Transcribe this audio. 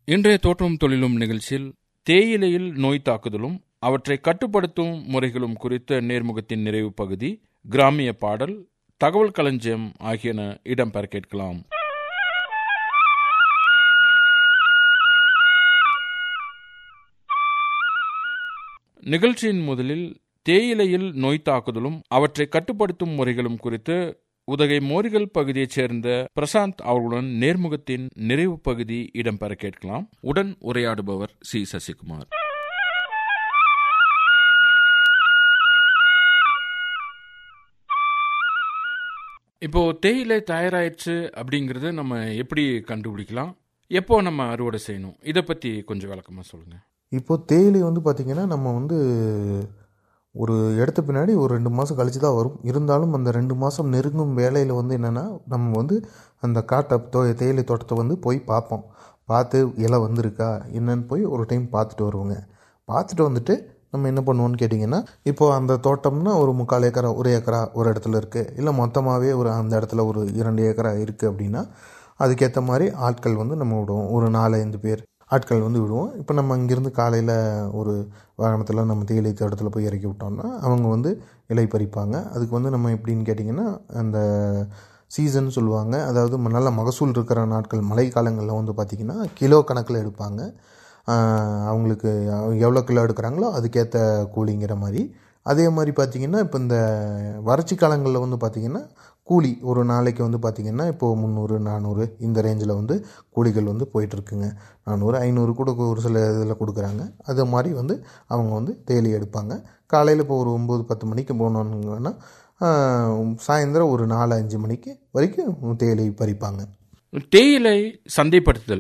இன்றைய தோற்றம் தொழிலும் நிகழ்ச்சியில் தேயிலையில் நோய் தாக்குதலும் அவற்றை கட்டுப்படுத்தும் முறைகளும் குறித்த நேர்முகத்தின் நிறைவு பகுதி கிராமிய பாடல் தகவல் களஞ்சியம் ஆகியன இடம்பெற கேட்கலாம் நிகழ்ச்சியின் முதலில் தேயிலையில் நோய் தாக்குதலும் அவற்றை கட்டுப்படுத்தும் முறைகளும் குறித்து உதகை மோரிகள் பகுதியைச் சேர்ந்த பிரசாந்த் அவர்களுடன் நேர்முகத்தின் நிறைவு பகுதி இடம்பெற கேட்கலாம் உடன் உரையாடுபவர் சி சசிகுமார் இப்போ தேயிலை தயாராயிடுச்சு அப்படிங்கறத நம்ம எப்படி கண்டுபிடிக்கலாம் எப்போ நம்ம அறுவடை செய்யணும் இதை பத்தி கொஞ்சம் விளக்கமா சொல்லுங்க இப்போ தேயிலை வந்து பார்த்திங்கன்னா நம்ம வந்து ஒரு எடுத்த பின்னாடி ஒரு ரெண்டு மாதம் கழிச்சு தான் வரும் இருந்தாலும் அந்த ரெண்டு மாதம் நெருங்கும் வேலையில் வந்து என்னென்னா நம்ம வந்து அந்த காட்டை தோ தேயிலை தோட்டத்தை வந்து போய் பார்ப்போம் பார்த்து இலை வந்திருக்கா என்னன்னு போய் ஒரு டைம் பார்த்துட்டு வருவோங்க பார்த்துட்டு வந்துட்டு நம்ம என்ன பண்ணுவோம்னு கேட்டிங்கன்னா இப்போ அந்த தோட்டம்னா ஒரு முக்கால் ஏக்கரா ஒரு ஏக்கரா ஒரு இடத்துல இருக்குது இல்லை மொத்தமாகவே ஒரு அந்த இடத்துல ஒரு இரண்டு ஏக்கரா இருக்குது அப்படின்னா அதுக்கேற்ற மாதிரி ஆட்கள் வந்து நம்ம விடுவோம் ஒரு நாலு ஐந்து பேர் ஆட்கள் வந்து விடுவோம் இப்போ நம்ம இங்கேருந்து காலையில் ஒரு வாகனத்தில் நம்ம தேயிலை தோட்டத்தில் போய் இறக்கி விட்டோம்னா அவங்க வந்து இலை பறிப்பாங்க அதுக்கு வந்து நம்ம எப்படின்னு கேட்டிங்கன்னா அந்த சீசன் சொல்லுவாங்க அதாவது ம- நல்ல மகசூல் இருக்கிற நாட்கள் மழை காலங்களில் வந்து பார்த்திங்கன்னா கிலோ கணக்கில் எடுப்பாங்க ஆஹ் அவங்களுக்கு எவ்வளோ கிலோ எடுக்கிறாங்களோ அதுக்கேற்ற கூலிங்கிற மாதிரி அதே மாதிரி பார்த்திங்கன்னா இப்போ இந்த வறட்சி காலங்களில் வந்து பார்த்திங்கன்னா கூலி ஒரு நாளைக்கு வந்து பார்த்திங்கன்னா இப்போது முந்நூறு நானூறு இந்த ரேஞ்சில் வந்து கூலிகள் வந்து போயிட்டுருக்குங்க நானூறு ஐநூறு கூட ஒரு சில இதில் கொடுக்குறாங்க அது மாதிரி வந்து அவங்க வந்து தேயிலை எடுப்பாங்க காலையில் இப்போ ஒரு ஒம்பது பத்து மணிக்கு போனோங்கன்னா சாயந்தரம் ஒரு நாலு அஞ்சு மணிக்கு வரைக்கும் தேயிலை பறிப்பாங்க தேயிலை சந்தைப்படுத்துதல்